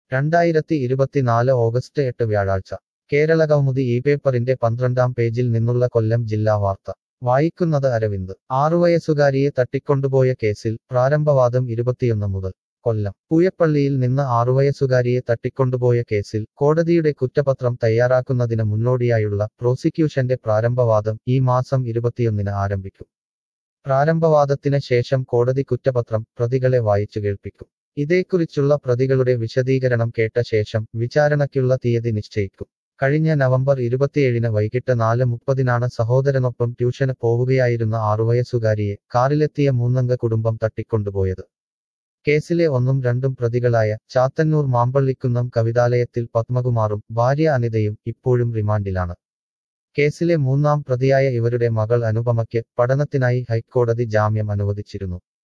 രണ്ടായിരത്തി ഇരുപത്തിനാല് ഓഗസ്റ്റ് എട്ട് വ്യാഴാഴ്ച കേരള കൗമുദി ഈ പേപ്പറിന്റെ പന്ത്രണ്ടാം പേജിൽ നിന്നുള്ള കൊല്ലം ജില്ലാ വാർത്ത വായിക്കുന്നത് അരവിന്ദ് ആറുവയസ്സുകാരിയെ തട്ടിക്കൊണ്ടുപോയ കേസിൽ പ്രാരംഭവാദം ഇരുപത്തിയൊന്ന് മുതൽ കൊല്ലം പൂയപ്പള്ളിയിൽ നിന്ന് ആറുവയസ്സുകാരിയെ തട്ടിക്കൊണ്ടുപോയ കേസിൽ കോടതിയുടെ കുറ്റപത്രം തയ്യാറാക്കുന്നതിന് മുന്നോടിയായുള്ള പ്രോസിക്യൂഷന്റെ പ്രാരംഭവാദം ഈ മാസം ഇരുപത്തിയൊന്നിന് ആരംഭിക്കും പ്രാരംഭവാദത്തിന് ശേഷം കോടതി കുറ്റപത്രം പ്രതികളെ വായിച്ചു കേൾപ്പിക്കും ഇതേക്കുറിച്ചുള്ള പ്രതികളുടെ വിശദീകരണം കേട്ട ശേഷം വിചാരണയ്ക്കുള്ള തീയതി നിശ്ചയിക്കും കഴിഞ്ഞ നവംബർ ഇരുപത്തിയേഴിന് വൈകിട്ട് നാല് മുപ്പതിനാണ് സഹോദരനൊപ്പം ട്യൂഷന് പോവുകയായിരുന്ന ആറുവയസ്സുകാരിയെ കാറിലെത്തിയ മൂന്നംഗ കുടുംബം തട്ടിക്കൊണ്ടുപോയത് കേസിലെ ഒന്നും രണ്ടും പ്രതികളായ ചാത്തന്നൂർ മാമ്പള്ളിക്കുന്നം കവിതാലയത്തിൽ പത്മകുമാറും ഭാര്യ അനിതയും ഇപ്പോഴും റിമാൻഡിലാണ് കേസിലെ മൂന്നാം പ്രതിയായ ഇവരുടെ മകൾ അനുപമയ്ക്ക് പഠനത്തിനായി ഹൈക്കോടതി ജാമ്യം അനുവദിച്ചിരുന്നു